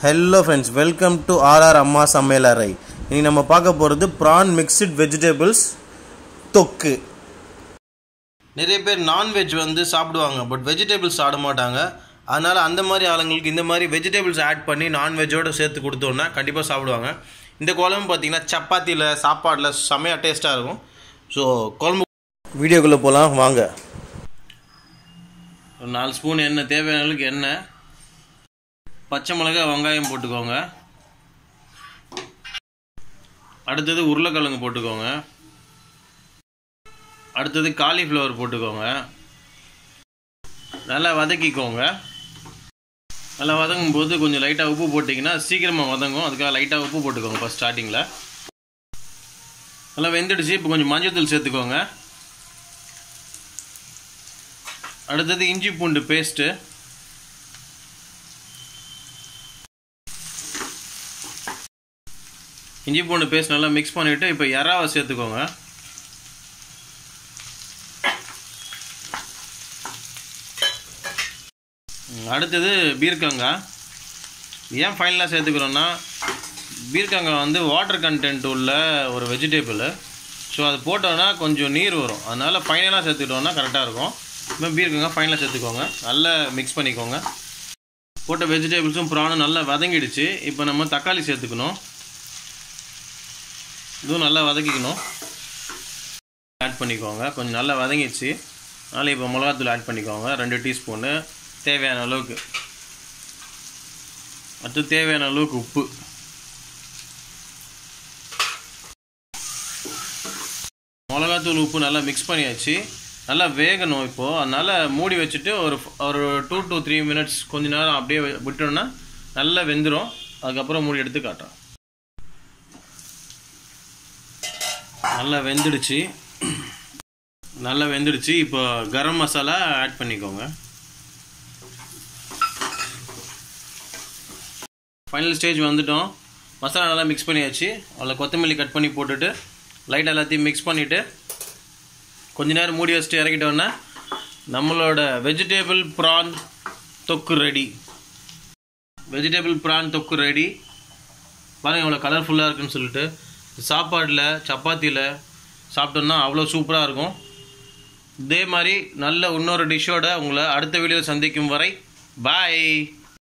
hello friends welcome to RR அம்மா சமையல் அறை இன்னைக்கு நம்ம பார்க்க போகிறது ப்ரான் மிக்ஸ்டு வெஜிடபிள்ஸ் தொக்கு நிறைய பேர் நான்வெஜ் வந்து சாப்பிடுவாங்க பட் வெஜிடபிள்ஸ் சாப்பிட மாட்டாங்க அதனால் அந்த மாதிரி ஆளுங்களுக்கு இந்த மாதிரி வெஜிடபிள்ஸ் ஆட் பண்ணி நான்வெஜ்ஜோடு சேர்த்து கொடுத்தோன்னா கண்டிப்பாக சாப்பிடுவாங்க இந்த குழம்பு பார்த்தீங்கன்னா சப்பாத்தியில் சாப்பாடில் செம்மையாக டேஸ்ட்டாக இருக்கும் ஸோ குழம்பு வீடியோக்குள்ளே போகலாம் வாங்க ஒரு நாலு ஸ்பூன் எண்ணெய் தேவையான அளவுக்கு எண்ணெய் பச்சை மிளகாய் வெங்காயம் போட்டுக்கோங்க அடுத்தது உருளைக்கிழங்கு போட்டுக்கோங்க அடுத்தது காலிஃப்ளவர் போட்டுக்கோங்க நல்லா வதக்கிக்கோங்க நல்லா வதங்கும் போது கொஞ்சம் லைட்டாக உப்பு போட்டிங்கன்னா சீக்கிரமாக வதங்கும் அதுக்காக லைட்டாக உப்பு போட்டுக்கோங்க ஃபஸ்ட் ஸ்டார்டிங்கில் நல்லா வெந்துடுச்சு இப்போ கொஞ்சம் மஞ்சத்தூள் சேர்த்துக்கோங்க அடுத்தது இஞ்சி பூண்டு பேஸ்ட்டு இஞ்சி பூண்டு பேஸ்ட் நல்லா மிக்ஸ் பண்ணிவிட்டு இப்போ இறாவை சேர்த்துக்கோங்க அடுத்தது பீர்க்கங்காய் ஏன் ஃபைனலாக சேர்த்துக்கிறோன்னா பீர்க்கங்காய் வந்து வாட்டர் கண்டென்ட் உள்ள ஒரு வெஜிடேபிள் ஸோ அது போட்டோன்னா கொஞ்சம் நீர் வரும் அதனால் ஃபைனலாக சேர்த்துக்கிட்டோன்னா கரெக்டாக இருக்கும் இப்போ பீர்க்கங்காய் ஃபைனலாக சேர்த்துக்கோங்க நல்லா மிக்ஸ் பண்ணிக்கோங்க போட்ட வெஜிடபிள்ஸும் ப்ரானும் நல்லா வதங்கிடுச்சு இப்போ நம்ம தக்காளி சேர்த்துக்கணும் இதுவும் நல்லா வதக்கிக்கணும் ஆட் பண்ணிக்கோங்க கொஞ்சம் நல்லா வதங்கிடுச்சு அதனால் இப்போ மிளகாத்தூள் ஆட் பண்ணிக்கோங்க ரெண்டு டீஸ்பூனு தேவையான அளவுக்கு அடுத்து தேவையான அளவுக்கு உப்பு மிளகாத்தூள் உப்பு நல்லா மிக்ஸ் பண்ணியாச்சு நல்லா வேகணும் இப்போது அதனால் மூடி வச்சுட்டு ஒரு ஒரு டூ டு த்ரீ மினிட்ஸ் கொஞ்ச நேரம் அப்படியே விட்டோம்னா நல்லா வெந்துடும் அதுக்கப்புறம் மூடி எடுத்து காட்டுறேன் நல்லா வெந்துடுச்சு நல்லா வெந்துடுச்சு இப்போ கரம் மசாலா ஆட் பண்ணிக்கோங்க ஃபைனல் ஸ்டேஜ் வந்துட்டோம் மசாலா நல்லா மிக்ஸ் பண்ணியாச்சு அதில் கொத்தமல்லி கட் பண்ணி போட்டுட்டு லைட் எல்லாத்தையும் மிக்ஸ் பண்ணிவிட்டு கொஞ்ச நேரம் மூடி வச்சுட்டு இறக்கிட்டோன்னா நம்மளோட வெஜிடேபிள் ப்ரான் தொக்கு ரெடி வெஜிடபிள் ப்ரான் தொக்கு ரெடி பாருங்கள் இவ்வளோ கலர்ஃபுல்லாக இருக்குன்னு சொல்லிட்டு சாப்பாடில் சப்பாத்தியில் சாப்பிட்டோம்னா அவ்வளோ சூப்பராக இருக்கும் இதே மாதிரி நல்ல இன்னொரு டிஷ்ஷோட உங்களை அடுத்த வீடியோ சந்திக்கும் வரை பாய்